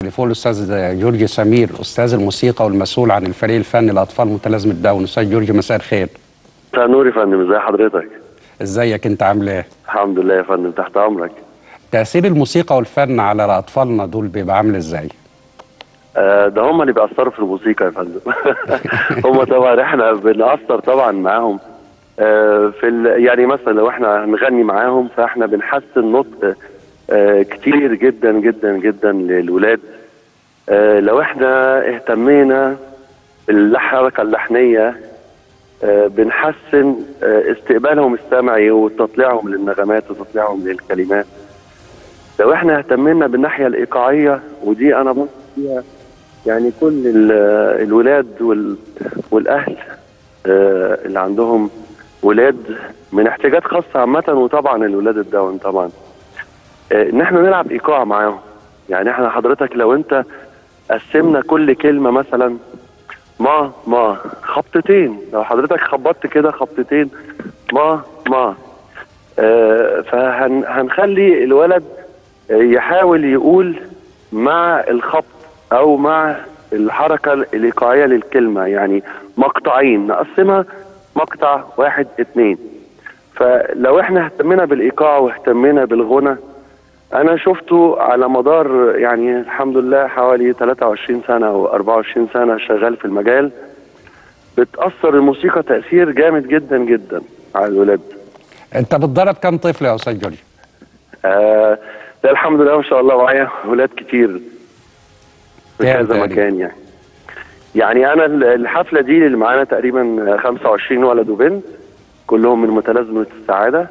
التليفون الاستاذ جورج سمير استاذ الموسيقى والمسؤول عن الفريق الفني لاطفال متلازمه داون استاذ جورج مساء الخير مساء النور يا فندم ازي حضرتك ازيك انت عامل ايه الحمد لله يا فندم تحت امرك تاثير الموسيقى والفن على اطفالنا دول بيبقى عامل ازاي آه ده هم اللي بيأثروا في الموسيقى يا فندم هم طبعا احنا بنأثر طبعا معاهم آه في ال... يعني مثلا لو احنا هنغني معاهم فاحنا بنحسن نطق آه كتير جدا جدا جدا للولاد آه لو احنا اهتمينا بالحركه اللحنيه آه بنحسن آه استقبالهم السمعي وتطليعهم للنغمات وتطليعهم للكلمات لو احنا اهتمينا بالناحيه الايقاعيه ودي انا بص فيها يعني كل ال- الولاد وال والاهل آه، اللي عندهم ولاد من احتياجات خاصه عامه وطبعا الولاد الداون طبعا آه، ان احنا نلعب ايقاع معاهم يعني احنا حضرتك لو انت قسمنا كل كلمه مثلا ما ما خبطتين لو حضرتك خبطت كده خبطتين ما ما آه، فهنخلي الولد آه، يحاول يقول مع الخبط او مع الحركه الايقاعيه للكلمه يعني مقطعين نقسمها مقطع واحد اتنين فلو احنا اهتمينا بالايقاع واهتمينا بالغنى انا شفته على مدار يعني الحمد لله حوالي 23 سنه او 24 سنه شغال في المجال بتاثر الموسيقى تاثير جامد جدا جدا على الولاد انت بتدرب كام طفل يا استاذ جورج آه لا الحمد لله ما شاء الله معايا ولاد كتير في كام كذا تقريبا؟ مكان يعني يعني انا ال- الحفله دي اللي معانا تقريبا 25 ولد وبنت كلهم من متلازمه السعاده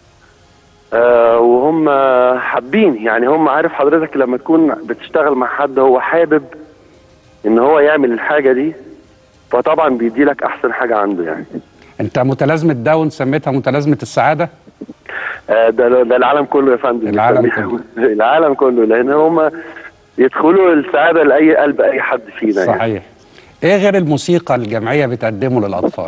آه وهم حابين يعني هم عارف حضرتك لما تكون بتشتغل مع حد هو حابب ان هو يعمل الحاجه دي فطبعا بيدي لك احسن حاجه عنده يعني انت متلازمه داون سميتها متلازمه السعاده آه، ده ده العالم كله يا فندم العالم كله. العالم كله لان هم يدخلوا السعاده لاي قلب اي حد فينا يعني. صحيح ايه غير الموسيقى الجمعيه بتقدمه للاطفال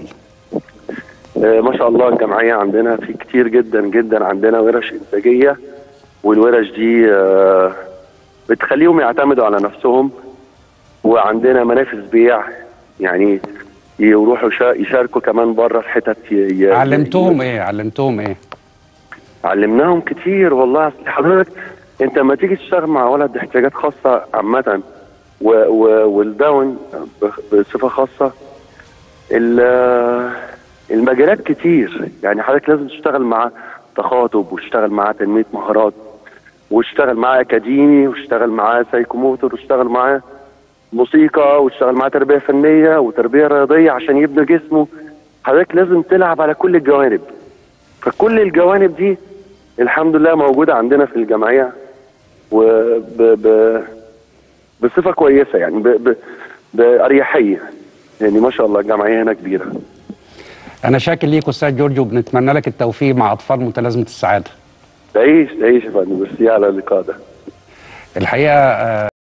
آه، ما شاء الله الجمعيه عندنا في كتير جدا جدا عندنا ورش انتاجيه والورش دي آه، بتخليهم يعتمدوا على نفسهم وعندنا منافذ بيع يعني يروحوا يشا- يشاركوا كمان بره في حتت ي- ي- علمتهم ايه علمتهم ايه علمناهم كتير والله اصل حضرتك انت لما تيجي تشتغل مع ولد احتياجات خاصه عامه و و والداون ب- بصفه خاصه ال- المجالات كتير يعني حضرتك لازم تشتغل مع تخاطب وتشتغل مع تنميه مهارات وتشتغل معاه اكاديمي وتشتغل معاه سايكوموتور وتشتغل معاه موسيقى وتشتغل معاه تربيه فنيه وتربيه رياضيه عشان يبني جسمه حضرتك لازم تلعب على كل الجوانب فكل الجوانب دي الحمد لله موجودة عندنا في الجمعية وب ب بصفة كويسة يعني ب ب بأريحية يعني ما شاء الله الجمعية هنا كبيرة انا شاكر ليك استاذ جورج وبنتمنى لك التوفيق مع اطفال متلازمه السعاده تعيش تعيش يا فندم ميرسي على اللقاء ده الحقيقه آه،